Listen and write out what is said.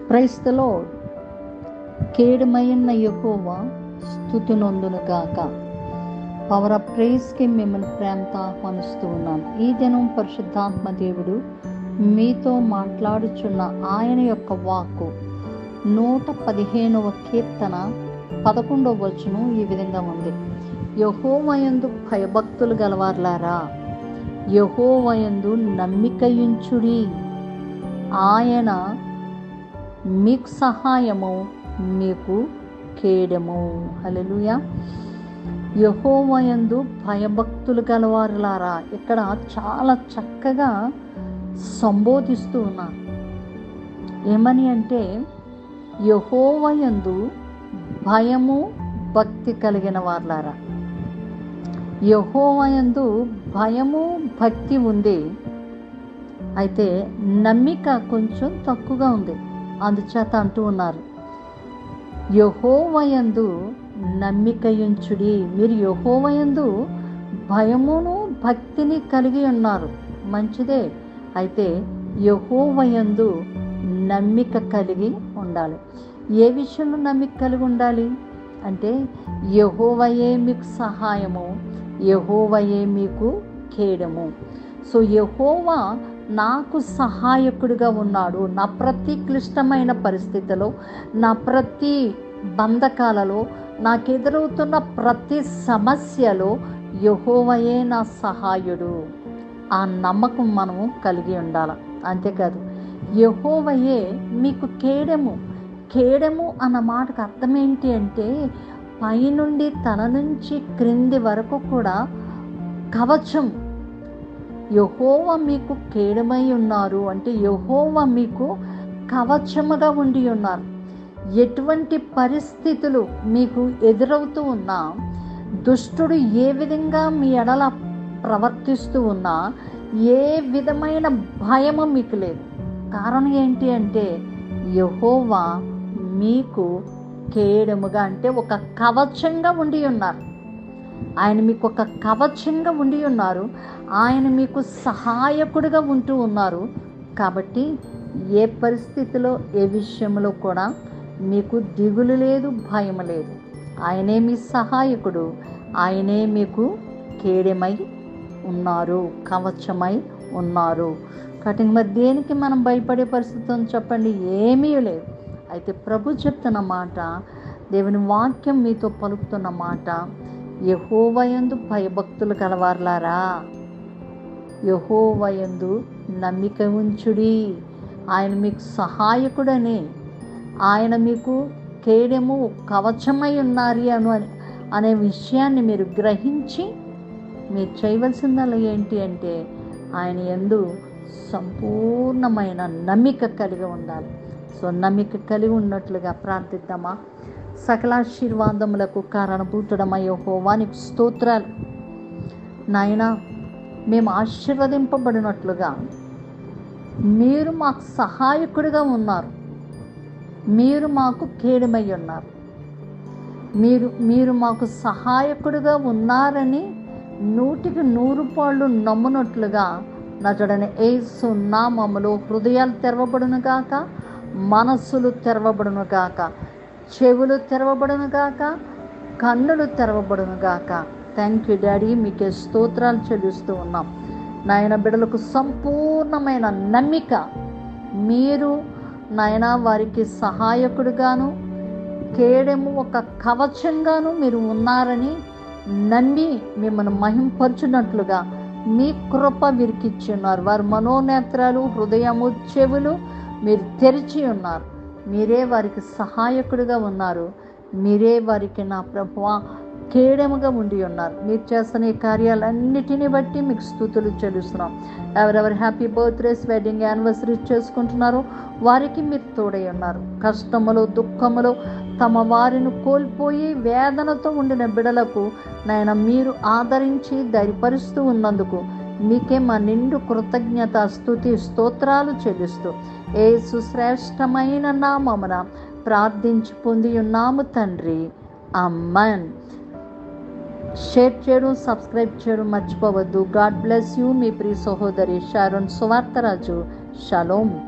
క్రైస్తలో కేడుమైన యెహోవా స్థుతి నొందును గాక power of ప్రేస్కి మిమ్మల్ని ప్రేమతో ఆహ్వానిస్తూ ఉన్నాను ఈ దినం పరిశుద్ధాత్మ దేవుడు మీతో మాట్లాడుచున్న ఆయన యొక్క వాక్కు నూట పదిహేనవ కీర్తన పదకొండవ వచనం ఈ విధంగా ఉంది యహోవయందు భయభక్తులు గలవార్లారా యహోవయందు నమ్మికయుంచుడి ఆయన మీకు సహాయము మీకు కేడము హల్లెలూయా యహోవయందు భయభక్తులు గలవారులారా ఇక్కడ చాలా చక్కగా సంబోధిస్తూ ఉన్నారు ఏమని అంటే యహోవయందు భయము భక్తి కలిగిన వారులారా యహోవయందు భయము భక్తి ఉంది అయితే నమ్మిక కొంచెం తక్కువగా ఉంది అందుచేత అంటూ ఉన్నారు యహోవయందు నమ్మికయుంచుడి మీరు యహోవయందు భయమును భక్తిని కలిగి ఉన్నారు మంచిదే అయితే యహోవయందు నమ్మిక కలిగి ఉండాలి ఏ విషయంలో నమ్మిక కలిగి ఉండాలి అంటే యహోవయే మీకు సహాయము యహోవయే మీకు కేడము సో యహోవా నాకు సహాయకుడిగా ఉన్నాడు నా ప్రతి క్లిష్టమైన పరిస్థితిలో నా ప్రతి బంధకాలలో నాకు ఎదురవుతున్న ప్రతి సమస్యలో యహోవయే నా సహాయుడు ఆ నమ్మకం మనము కలిగి ఉండాలి అంతేకాదు యహోవయే మీకు కేడము కేడము అన్న మాటకు అర్థం ఏంటి అంటే పైనుండి తల నుంచి క్రింది వరకు కూడా కవచం యహోవ మీకు కేడమై ఉన్నారు అంటే యహోవ మీకు కవచముగా ఉండి ఉన్నారు ఎటువంటి పరిస్థితులు మీకు ఎదురవుతూ ఉన్నా దుష్టుడు ఏ విధంగా మీ ఎడల ప్రవర్తిస్తూ ఉన్నా ఏ విధమైన భయము మీకు లేదు కారణం ఏంటి అంటే యహోవా మీకు కేడముగా అంటే ఒక కవచంగా ఉండి ఉన్నారు ఆయన మీకు ఒక కవచంగా ఉండి ఉన్నారు ఆయన మీకు సహాయకుడిగా ఉంటూ ఉన్నారు కాబట్టి ఏ పరిస్థితిలో ఏ విషయంలో కూడా మీకు దిగులు లేదు భయం లేదు ఆయనే మీ సహాయకుడు ఆయనే మీకు కేడమై ఉన్నారు కవచమై ఉన్నారు కాబట్టి మరి దేనికి మనం భయపడే పరిస్థితి ఉంది చెప్పండి ఏమీ లేదు అయితే ప్రభు చెప్తున్న మాట దేవుని వాక్యం మీతో పలుకుతున్న మాట యహోవయందు భయభక్తులు కలవార్లారా యహోవయందు నమ్మిక ఉంచుడి ఆయన మీకు సహాయకుడని ఆయన మీకు కేడము కవచమై ఉన్నారు అను అనే విషయాన్ని మీరు గ్రహించి మీరు చేయవలసిందల్లా ఏంటి అంటే ఆయన ఎందు సంపూర్ణమైన నమ్మిక కలిగి ఉండాలి సో నమ్మిక కలిగి ఉన్నట్లుగా ప్రార్థిద్దామా సకలాశీర్వాదములకు కారణభూతుడమయ్యో హోవానికి స్తోత్రాలు నాయన మేము ఆశీర్వదింపబడినట్లుగా మీరు మాకు సహాయకుడిగా ఉన్నారు మీరు మాకు కేడమై ఉన్నారు మీరు మీరు మాకు సహాయకుడిగా ఉన్నారని నూటికి నూరు పాళ్ళు నమ్మునట్లుగా నజడని ఏసు నామములో హృదయాలు తెరవబడును గాక మనస్సులు తెరవబడును గాక చెవులు తెరవబడును గాక కన్నులు తెరవబడును గాక థ్యాంక్ యూ డాడీ మీకే స్తోత్రాలు చెల్లిస్తూ ఉన్నాం నాయన బిడ్డలకు సంపూర్ణమైన నమ్మిక మీరు నాయన వారికి సహాయకుడుగాను కేడము ఒక కవచంగాను మీరు ఉన్నారని నమ్మి మిమ్మల్ని మహింపరచున్నట్లుగా మీ కృప వీరికిచ్చి ఉన్నారు వారి మనోనేత్రాలు హృదయము చెవులు మీరు తెరిచి ఉన్నారు మీరే వారికి సహాయకుడిగా ఉన్నారు మీరే వారికి నా ప్రభు కేడముగా ఉండి ఉన్నారు మీరు చేస్తున్న ఈ కార్యాలన్నిటిని బట్టి మీకు స్థుతులు చెల్లిస్తున్నాం ఎవరెవరు హ్యాపీ బర్త్డేస్ వెడ్డింగ్ యానివర్సరీస్ చేసుకుంటున్నారో వారికి మీరు తోడై ఉన్నారు కష్టములు దుఃఖములు తమ వారిని కోల్పోయి వేదనతో ఉండిన బిడలకు నాయన మీరు ఆదరించి ధైర్యపరుస్తూ ఉన్నందుకు మీకే మా నిండు కృతజ్ఞత స్థుతి స్తోత్రాలు చెల్లిస్తూ ఏ సుశ్రేష్టమైన నామమున ప్రార్థించి పొంది ఉన్నాము తండ్రి అమ్మన్ షేర్ చేయడం సబ్స్క్రైబ్ చేయడం మర్చిపోవద్దు గాడ్ బ్లెస్ యూ మీ ప్రియ సహోదరి షారోన్ సువార్తరాజు షలోమ్